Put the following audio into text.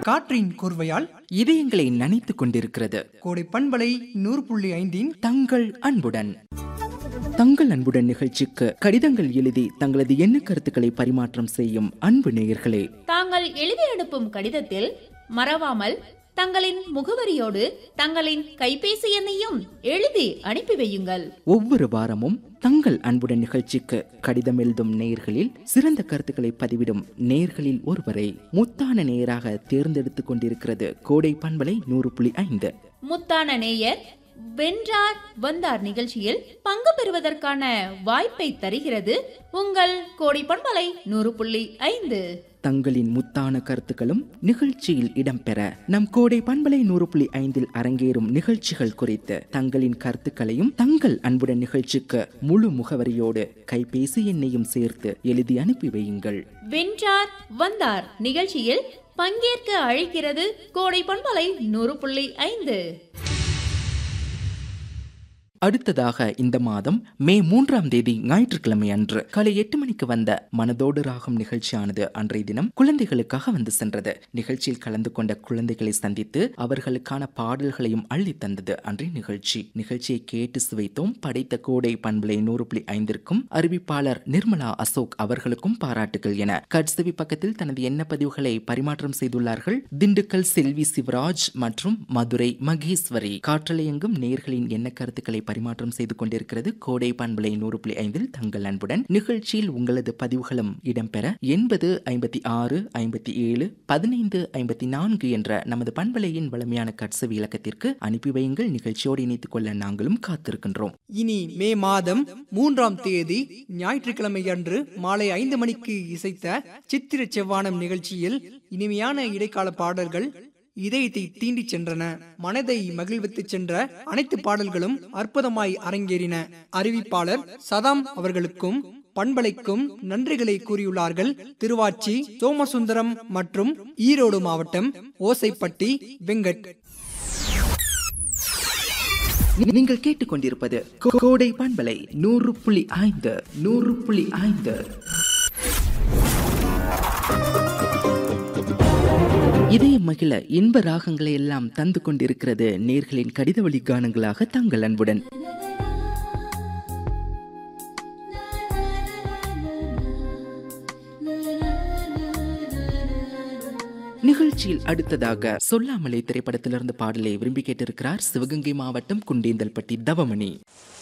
காற்றின் கூர்வையால் இதயங்களை நனைத்துக் கொண்டிருக்கிறது கோடை பண்பலை நூறு புள்ளி ஐந்தின் தங்கள் அன்புடன் தங்கள் அன்புடன் நிகழ்ச்சிக்கு கடிதங்கள் எழுதி தங்களது எண்ண கருத்துக்களை பரிமாற்றம் செய்யும் அன்பு நேயர்களே தாங்கள் எழுதி அனுப்பும் கடிதத்தில் மறவாமல் தங்களின் முகவரியோடு தங்களின் கைபேசி எண்ணையும் எழுதி அனுப்பி வையுங்கள் ஒவ்வொரு வாரமும் தங்கள் அன்புடன் நிகழ்ச்சிக்கு கடிதம் எழுதும் நேயர்களில் சிறந்த கருத்துக்களை பதிவிடும் நேயர்களில் ஒருவரை முத்தான நேயராக தேர்ந்தெடுத்துக் கொண்டிருக்கிறது கோடை பண்பலை நூறு புள்ளி ஐந்து முத்தான நேயர் வென்றார் வந்தார் நிகழ்ச்சியில் பங்கு பெறுவதற்கான வாய்ப்பை தருகிறது உங்கள் கோடி பண்பலை நூறு புள்ளி ஐந்து தங்களின் முத்தான கருத்துக்களும் நிகழ்ச்சியில் இடம்பெற நம் கோடை பண்பலை நூறு புள்ளி ஐந்தில் அரங்கேறும் நிகழ்ச்சிகள் குறித்து தங்களின் கருத்துக்களையும் தங்கள் அன்புடன் நிகழ்ச்சிக்கு முழு முகவரியோடு கைபேசி எண்ணையும் சேர்த்து எழுதி அனுப்பி வையுங்கள் வென்றார் வந்தார் நிகழ்ச்சியில் பங்கேற்க அழைக்கிறது கோடை பண்பலை நூறு புள்ளி ஐந்து அடுத்ததாக இந்த மாதம் மே மூன்றாம் தேதி ஞாயிற்றுக்கிழமை அன்று காலை எட்டு மணிக்கு வந்த மனதோடு ராகம் நிகழ்ச்சியானது அன்றைய தினம் குழந்தைகளுக்காக வந்து சென்றது நிகழ்ச்சியில் கலந்து கொண்ட குழந்தைகளை சந்தித்து அவர்களுக்கான பாடல்களையும் அள்ளி தந்தது அன்றைய நிகழ்ச்சி நிகழ்ச்சியை கேட்டு சுவைத்தோம் படைத்த கோடை பண்பலை நூறு புள்ளி ஐந்திற்கும் அறிவிப்பாளர் நிர்மலா அசோக் அவர்களுக்கும் பாராட்டுகள் என கட்சவி பக்கத்தில் தனது எண்ண பதிவுகளை பரிமாற்றம் செய்துள்ளார்கள் திண்டுக்கல் செல்வி சிவராஜ் மற்றும் மதுரை மகேஸ்வரி காற்றலையெங்கும் நேர்களின் எண்ண கருத்துக்களை பரிமாற்றம் செய்து கொண்டிருக்கிறது கோடை பண்பலை நூறு புள்ளி ஐந்தில் தங்கள் அன்புடன் நிகழ்ச்சியில் உங்களது பதிவுகளும் இடம்பெற எண்பது ஐம்பத்தி ஆறு ஐம்பத்தி ஏழு பதினைந்து ஐம்பத்தி நான்கு என்ற நமது பண்பலையின் வளமையான கட்சவி இலக்கத்திற்கு அனுப்பி வையுங்கள் நிகழ்ச்சியோடு இணைத்துக் கொள்ள நாங்களும் காத்திருக்கின்றோம் இனி மே மாதம் மூன்றாம் தேதி ஞாயிற்றுக்கிழமை அன்று மாலை ஐந்து மணிக்கு இசைத்த சித்திர செவ்வானம் நிகழ்ச்சியில் இனிமையான இடைக்கால பாடல்கள் இதயத்தை தீண்டிச் சென்றன மனதை மகிழ்வித்துச் சென்ற அனைத்து பாடல்களும் அற்புதமாய் அரங்கேறின அறிவிப்பாளர் சதாம் அவர்களுக்கும் பண்பலைக்கும் நன்றிகளை கூறியுள்ளார்கள் திருவாச்சி சோமசுந்தரம் மற்றும் ஈரோடு மாவட்டம் ஓசைப்பட்டி வெங்கட் நீங்கள் கேட்டுக்கொண்டிருப்பது கோ- கோடை பண்பலை நூறு புள்ளி ஐந்து நூறு புள்ளி ஐந்து இதய மகிழ இன்ப ராகங்களை எல்லாம் தந்து கொண்டிருக்கிறது நேர்களின் கடித வழி கானங்களாக தங்கள் அன்புடன் நிகழ்ச்சியில் அடுத்ததாக சொல்லாமலே திரைப்படத்திலிருந்து பாடலை விரும்பி கேட்டிருக்கிறார் சிவகங்கை மாவட்டம் குண்டேந்தல்பட்டி தவமணி